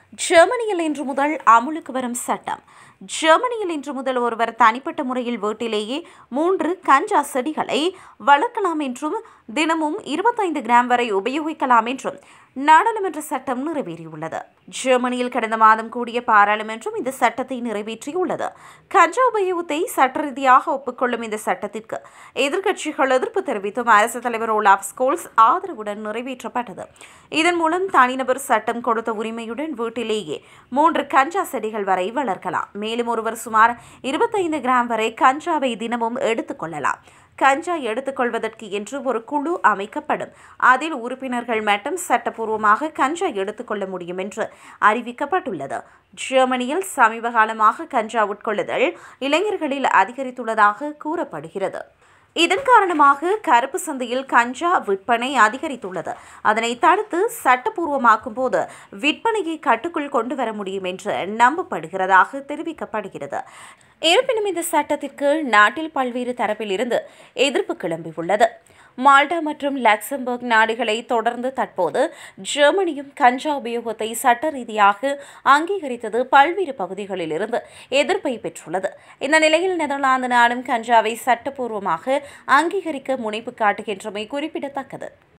ஜெர்மனியில் இன்று முதல் அமுலுக்கு வரும் சட்டம் ஜெர்மனியில் இன்று முதல் ஒருவர் தனிப்பட்ட முறையில் வீட்டிலேயே மூன்று கஞ்சா செடிகளை வளர்க்கலாம் என்றும் தினமும் இருபத்தைந்து கிராம் வரை உபயோகிக்கலாம் என்றும் நாடாளுமன்ற சட்டம் நிறைவேறியுள்ளது ஜெர்மனியில் கடந்த மாதம் கூடிய பாராளுமன்றம் இந்த சட்டத்தை நிறைவேற்றியுள்ளது கஞ்சா உபயோகத்தை சட்ட ரீதியாக ஒப்புக்கொள்ளும் இந்த சட்டத்திற்கு எதிர்க்கட்சிகள் எதிர்ப்பு தெரிவித்தும் அரசு தலைவர் ஓலாப் ஸ்கோல்ஸ் ஆதரவுடன் நிறைவேற்றப்பட்டது இதன் மூலம் தனிநபர் சட்டம் கொடுத்த உரிமையுடன் வீட்டிலேயே மூன்று கஞ்சா செடிகள் வரை வளர்க்கலாம் மேலும் ஒருவர் சுமார் இருபத்தைந்து கிராம் வரை கஞ்சாவை தினமும் எடுத்துக்கொள்ளலாம் கஞ்சா எடுத்துக்கொள்வதற்கு என்று ஒரு குழு அமைக்கப்படும் அதில் உறுப்பினர்கள் மட்டும் சட்டப்பூர்வமாக கஞ்சா எடுத்துக்கொள்ள முடியும் என்று அறிவிக்கப்பட்டுள்ளது ஜெர்மனியில் சமீப காலமாக கஞ்சா உட்கொள்ளுதல் இளைஞர்களில் அதிகரித்துள்ளதாக கூறப்படுகிறது இதன் காரணமாக கருப்பு சந்தையில் கஞ்சா விற்பனை அதிகரித்துள்ளது அதனை தடுத்து சட்டப்பூர்வமாக்கும் போது விற்பனையை கட்டுக்குள் கொண்டு வர முடியும் என்று நம்பப்படுகிறதாக தெரிவிக்கப்படுகிறது இருப்பினும் இந்த சட்டத்திற்கு நாட்டில் பல்வேறு தரப்பில் இருந்து எதிர்ப்பு கிளம்பியுள்ளது மால்டா மற்றும் லக்சம்பர்க் நாடுகளை தொடர்ந்து தற்போது ஜெர்மனியும் கஞ்சா உபயோகத்தை சட்ட ரீதியாக அங்கீகரித்தது பல்வேறு பகுதிகளில் இருந்து எதிர்ப்பை பெற்றுள்ளது இந்த நிலையில் நெதர்லாந்து நாடும் கஞ்சாவை சட்டப்பூர்வமாக அங்கீகரிக்க முனைப்பு காட்டுகின்றமை குறிப்பிடத்தக்கது